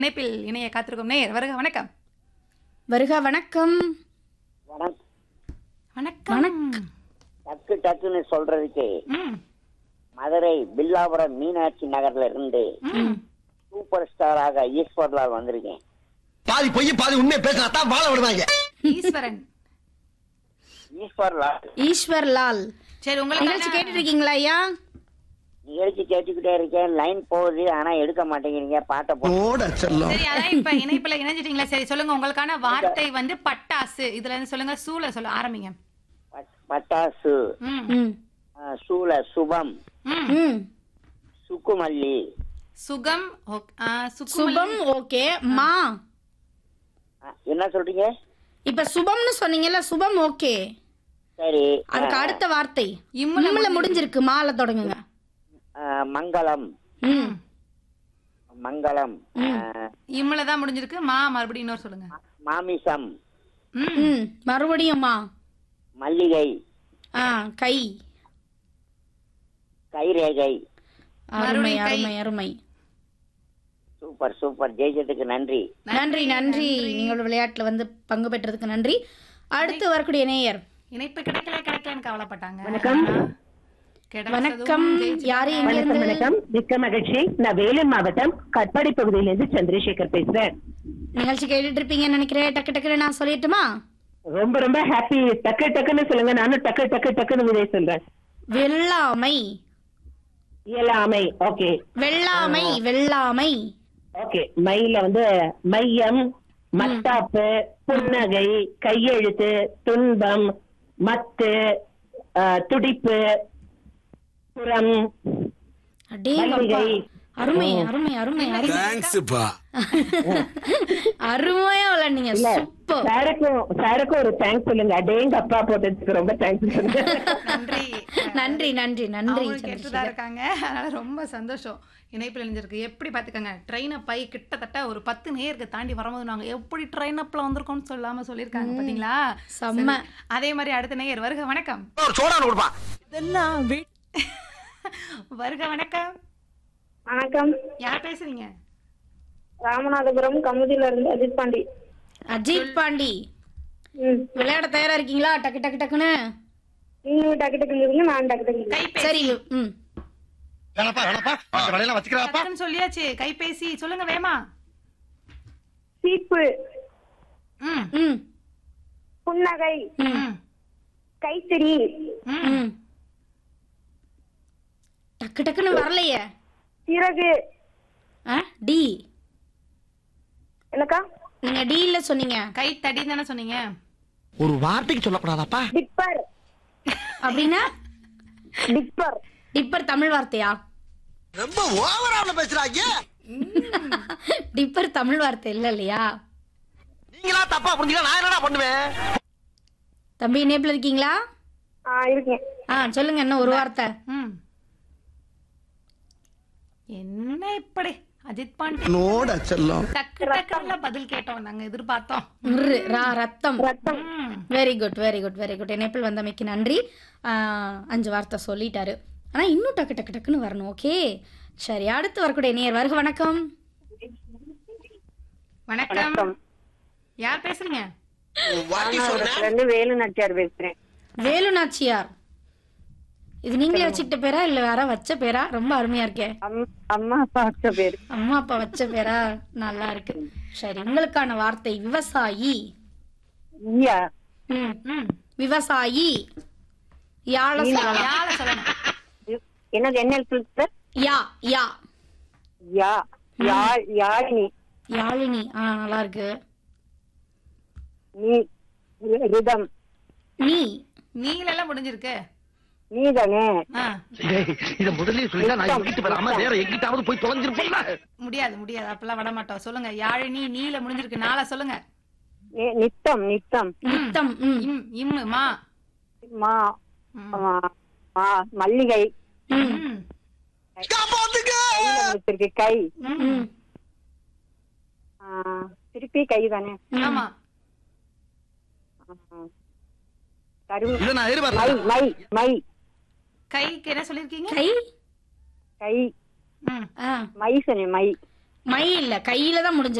இணைப்பில் இணைய காத்திருக்கும் நேயர் வருக வணக்கம் வருக வணக்கம் வணக்கம் வணக்கம் டக்கு டக்குன்னு சொல்றதுக்கு ம், மதுரை பில்லாபுரம் மீனாட்சி நகர்ல இருந்து ம். சூப்பர் ஸ்டாராக ஈஸ்வர்லால் வந்திருக்கேன் பாதி பொய் பாதி உண்மையை பேசினா தான் வாழ விடுவாங்க ஈஸ்வரன் ஈஸ்வர்லால் ஈஸ்வர் லால் சரி நிகழ்ச்சி உங்களுக்கு கேட்டுட்டு இருக்கீங்களா ஐயா நிகழ்ச்சி கேட்டுக்கிட்டே இருக்கேன் லைன் போகுது ஆனா எடுக்க மாட்டேங்கிறீங்க பாட்டை போ ஓட செல்லம் சரி அதான் இப்ப இணைப்புல இணைஞ்சிட்டீங்களா சரி சொல்லுங்க உங்களுக்கான வார்த்தை வந்து பட்டாசு இதுல இருந்து சொல்லுங்க சூல சொல்ல ஆரம்பிங்க பட்- பட்டாசு ம், ம் ஆ, சூல சுபம் ம். ம் சுக்குமல்லி சுகம் ஓக்- ஆ, சுக்குமல்லி. சுபம் ஓகே மா ஆ, என்ன சொல்றீங்க இப்ப சுபம்னு சொன்னீங்கல்ல சுபம் ஓகே சரி அதுக்கு அடுத்த வார்த்தை இம்முல இம்முல முடிஞ்சிருக்கு மால தொடங்குங்க ஆ, மங்களம் ம் மங்களம் ஆ, இம்முல தான் முடிஞ்சிருக்கு மா மறுபடியும் இன்னொரு சொல்லுங்க மாமிசம் ம், ம் மறுபடியும் மா மல்லிகை ஆ கை கைரேகை அருமை மறுபடியும் கை. அருமை அருமை சூப்பர் சூப்பர் ஜெயிச்சதுக்கு நன்றி நன்றி நன்றி நீங்கள் விளையாட்டுல வந்து பங்கு பெற்றதுக்கு நன்றி அடுத்து வரக்கூடிய நேயர் இணைப்பு கிடைக்கல கிடைக்கலன்னு கவலைப்பட்டாங்க வணக்கம். கிடைச்சதும் வணக்கம் ஜெயிச்சு- யாரு எங்க வணக்கம் இருந்து வணக்கம் மிக்க மகிழ்ச்சி நான் வேலூர் மாவட்டம் கட்பாடி பகுதியிலிருந்து சந்திரசேகர் பேசுறேன் நிகழ்ச்சி கேட்டுட்டு இருப்பீங்கன்னு நினைக்கிறேன் டக்கு டக்குன்னு நான் சொல்லட்டுமா ரொம்ப ரொம்ப ஹாப்பி டக்கு டக்குன்னு சொல்லுங்க நானும் டக்கு டக்கு டக்குன்னு விதை சொல்றேன் வெள்ளாமை இயலாமை ஓகே வெள்ளாமை வெள்ளாமை ஓகே மைல வந்து மையம் மத்தாப்பு புன்னகை கையெழுத்து துன்பம் மத்து ஆஹ், துடிப்பு புறம் அடே மல்லிகை. அருமை அருமை அருமை அருமை தேங்க்ஸ்ப்பா அருமையா விளையாண்டீங்க இல்ல சூப்பர் சாருக்கும் சாருக்கும் ஒரு தேங்க்ஸ் சொல்லுங்க அடேங்க அப்பா போட்டதுக்கு ரொம்ப தேங்க்ஸ் சொல்லுங்க நன்றி நன்றி நன்றி நன்றி அவங்களும் கேட்டுதான் சந்திரசேகர். இருக்காங்க அதனால ரொம்ப சந்தோஷம் இணைப்பில் இணைஞ்சிருக்கு எப்படி பார்த்துக்கங்க ட்ரெயின் பை கிட்டத்தட்ட ஒரு பத்து நேருக்கு தாண்டி வரும்போது நாங்க எப்படி ட்ரெயின் அப்ல வந்திருக்கோம்னு சொல்லாம சொல்லியிருக்காங்க பாத்தீங்களா செம்ம. சரி. அதே மாதிரி அடுத்த நேயர் வருக வணக்கம் ஒரு சோடான கொடுப்பா வருக வணக்கம் வணக்கம் யார் பேசுறீங்க ராமநாதபுரம் கமுதியில இருந்து அஜித் பாண்டி அஜித் பாண்டி ம் விளையாட தயாரா இருக்கீங்களா டக்கு டக்கு டக்குன்னு நீங்களும் டக்கு டக்குன்னு இருங்க நான் டக்கு டக்கு கைபேசி சரி ம் வேணப்பா வேணப்பா அந்த வேலையெல்லாம் வச்சுக்கிறாப்பா டக்குன்னு சொல்லியாச்சு கைபேசி சொல்லுங்க வேமா சீப்பு ம் ம் புன்னகை ம் கைத்தறி ம் ம் டக்கு டக்குன்னு வரலையே சிறகு ஆ டி என்னக்கா நீங்க டில சொன்னீங்க கை தடி தானே சொன்னீங்க ஒரு வார்த்தைக்கு சொல்லக்கூடாதாப்பா டிப்பர் அப்படின்னா டிப்பர் டிப்பர் தமிழ் வார்த்தையா ரொம்ப ஓவரால பேசுறாங்க டிப்பர் தமிழ் வார்த்தை இல்ல இல்லையா நீங்களா தப்பா புரிஞ்சுக்க நான் என்னடா பண்ணுவேன் தம்பி இணைப்புல இருக்கீங்களா ஆ இருக்கேன் ஆ சொல்லுங்க என்ன ஒரு வார்த்தை ம் என்ன இப்படி அஜித் பாண்டி நோட செல்லம் டக்கு டக்குல பதில் கேட்டோம் நாங்க எதிர்பார்த்தோம் ரு, ரா ரத்தம் ம். Very good very good very good இணைப்பில் வந்தமைக்கு நன்றி ஆ, அஞ்சு வார்த்தை சொல்லிட்டாரு ஆனா இன்னும் டக்கு டக்கு டக்குன்னு வரணும் ஓகே சரி அடுத்து வரக்கூடிய நேர் வருக வணக்கம் வணக்கம் யார் பேசுறீங்க ராமநாதபுரத்துல இருந்து வேலு நச்சியார் பேசுறேன் வேலு நாச்சியார் இது நீங்களே வச்சுக்கிட்ட பேரா இல்ல வேற வச்ச பேரா ரொம்ப அருமையா இருக்கே அம்- அம்மா அப்பா வச்ச பேரு அம்மா அப்பா வச்ச பேரா நல்லா இருக்கு சரி உங்களுக்கான வார்த்தை விவசாயி ஈயா ம் ம் விவசாயி யாழ சொல்லலாம் யார சொல்லணும் என்னது என்ன எழுத்து யா யா யா யாழ் யாழினி யாழினி ஆ நல்லா இருக்கு நீ ரிதம் நீ நீலெல்லாம் முடிஞ்சிருக்கு நீதானே ஆ, இத முதல்லயே சொல்லிதான் நான் எங்கிட்டு வராம வேற எங்கிட்டாவது போய் தொலைஞ்சிருப்பேன்ல முடியாது முடியாது அப்பெல்லாம் விட மாட்டோம் சொல்லுங்க யாழினி நீல முடிஞ்சிருக்கு நாளை சொல்லுங்க நி- நித்தம் நித்தம் நித்தம் ம் இம் இம்மு மா மா ம். ஆ, மா மல்லிகை ம். காப்பாத்துங்க கையில முடிச்சிருக்கு கை ம் ஆ, திருப்பி கை தானே ஆமா கரும் இத நான் மை எதிர்பார்த்தேன் மை மை கைக்கு என்ன சொல்லிருக்கீங்க கை கை ம் ஆ மை சொன்னேன் மை மை இல்ல கையில தான் முடிஞ்சு